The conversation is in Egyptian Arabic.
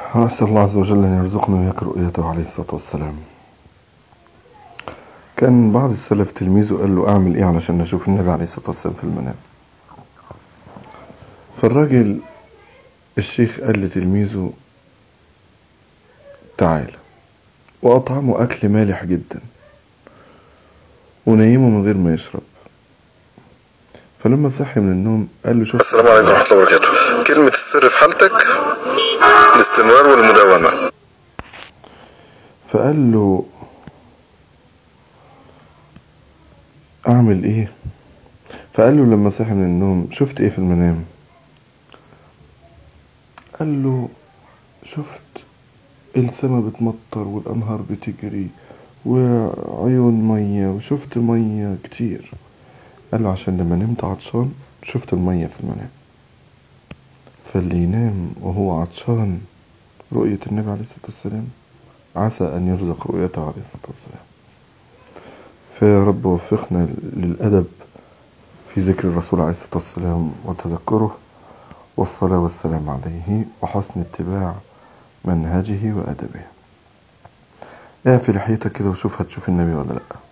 أسأل الله عز وجل أن يرزقنا وإياك رؤيته عليه الصلاة والسلام كان بعض السلف تلميذه قال له أعمل إيه علشان أشوف النبي عليه الصلاة والسلام في المنام فالراجل الشيخ قال لتلميذه تعال وأطعمه أكل مالح جدا ونيمه من غير ما يشرب فلما صحي من النوم قال له شوف السلام عليكم ورحمة الله وبركاته كلمة السر في حالتك الاستمرار والمداومة فقال له أعمل إيه فقال له لما صحي من النوم شفت إيه في المنام قال له شفت السما بتمطر والأنهار بتجري وعيون مية وشفت مية كتير قال له عشان لما نمت عطشان شفت المية في المنام فاللي ينام وهو عطشان رؤية النبي عليه الصلاة والسلام عسى أن يرزق رؤيته عليه الصلاة والسلام فيا رب وفقنا للأدب في ذكر الرسول عليه الصلاة والسلام وتذكره والصلاة والسلام عليه وحسن اتباع منهجه وأدبه اقفل لحيتك كده وشوف هتشوف النبي ولا لأ